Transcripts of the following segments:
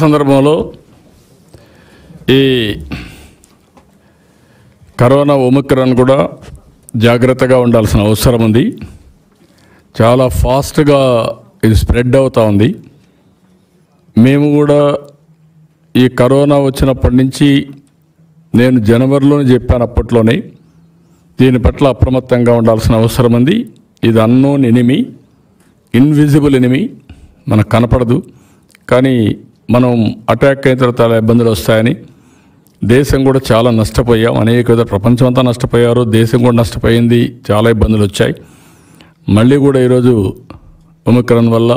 సందర్భంలో ఈ corona Omicron కూడా జాగ్రత్తగా ఉండాల్సిన అవసరం ఉంది చాలా ఫాస్ట్గా ఇది స్ప్రెడ్ అవుతూ ఉంది మేము కూడా ఈ కరోనా వచ్చినప్పటి నుంచి నేను జనవరిలోనే చెప్పాను అప్పట్లోనే దీని పట్ల అప్రమత్తంగా ఉండాల్సిన అవసరం ఉంది ఇది అన్నోన్ ఎనిమి ఇన్విజిబుల్ ఎనిమి మనకు కనపడదు కానీ మనం అటాక్ అయిన తర్వాత చాలా ఇబ్బందులు వస్తాయని దేశం కూడా చాలా నష్టపోయాం అనేక విధ ప్రపంచం అంతా నష్టపోయారు దేశం కూడా నష్టపోయింది చాలా ఇబ్బందులు వచ్చాయి మళ్ళీ కూడా ఈరోజు ఒమిక్రాన్ వల్ల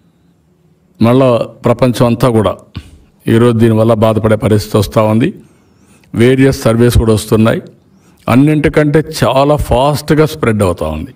మళ్ళా ప్రపంచం అంతా కూడా ఈరోజు దీనివల్ల బాధపడే పరిస్థితి వస్తూ ఉంది వేరియస్ సర్వేస్ కూడా వస్తున్నాయి అన్నింటికంటే చాలా ఫాస్ట్గా స్ప్రెడ్ అవుతూ ఉంది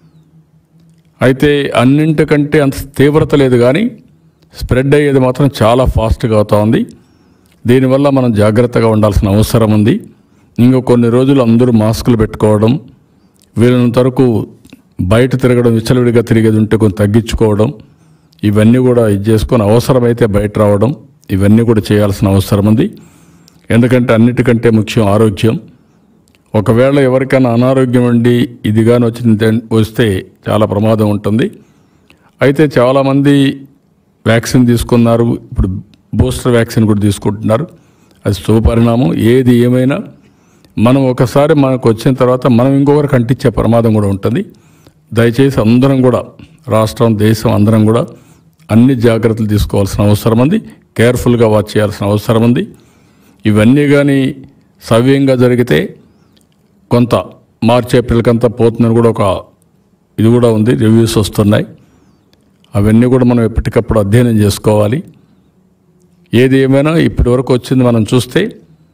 అయితే అన్నింటికంటే అంత తీవ్రత లేదు కానీ స్ప్రెడ్ అయ్యేది మాత్రం చాలా ఫాస్ట్గా అవుతూ ఉంది దీనివల్ల మనం జాగ్రత్తగా ఉండాల్సిన అవసరం ఉంది ఇంకో కొన్ని రోజులు అందరూ మాస్కులు పెట్టుకోవడం వీలైనంత వరకు బయట తిరగడం విచ్చలవిడిగా తిరిగేది ఉంటే కొంచెం తగ్గించుకోవడం ఇవన్నీ కూడా ఇది చేసుకొని అవసరమైతే బయట రావడం ఇవన్నీ కూడా చేయాల్సిన అవసరం ఉంది ఎందుకంటే అన్నిటికంటే ముఖ్యం ఆరోగ్యం ఒకవేళ ఎవరికైనా అనారోగ్యం ఉండి ఇది కానీ వచ్చింది వస్తే చాలా ప్రమాదం ఉంటుంది అయితే చాలామంది వ్యాక్సిన్ తీసుకున్నారు ఇప్పుడు బూస్టర్ వ్యాక్సిన్ కూడా తీసుకుంటున్నారు అది శుభపరిణామం ఏది ఏమైనా మనం ఒకసారి మనకు వచ్చిన తర్వాత మనం ఇంకొకరికి అంటించే ప్రమాదం కూడా ఉంటుంది దయచేసి అందరం కూడా రాష్ట్రం దేశం అందరం కూడా అన్ని జాగ్రత్తలు తీసుకోవాల్సిన అవసరం ఉంది కేర్ఫుల్గా వాచ్ చేయాల్సిన అవసరం ఉంది ఇవన్నీ కానీ సవ్యంగా జరిగితే కొంత మార్చి ఏప్రిల్కంతా పోతుందని కూడా ఒక ఇది కూడా ఉంది రివ్యూస్ వస్తున్నాయి అవన్నీ కూడా మనం ఎప్పటికప్పుడు అధ్యయనం చేసుకోవాలి ఏది ఏమైనా ఇప్పటి వరకు వచ్చింది మనం చూస్తే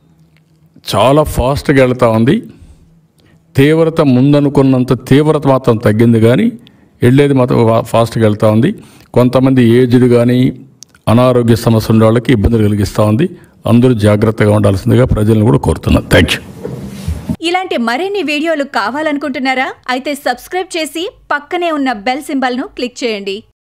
చాలా ఫాస్ట్గా వెళ్తూ ఉంది తీవ్రత ముందనుకున్నంత తీవ్రత మాత్రం తగ్గింది కానీ వెళ్ళేది మాత్రం ఫా- ఫాస్ట్గా వెళ్తూ ఉంది కొంతమంది ఏజ్డ్ కానీ అనారోగ్య సమస్య ఉన్న వాళ్ళకి ఇబ్బందులు కలిగిస్తూ ఉంది అందరూ జాగ్రత్తగా ఉండాల్సిందిగా ప్రజలను కూడా కోరుతున్నాను థ్యాంక్ యూ ఇలాంటి మరిన్ని వీడియోలు కావాలనుకుంటున్నారా అయితే సబ్స్క్రైబ్ చేసి పక్కనే ఉన్న బెల్ సింబల్ను క్లిక్ చేయండి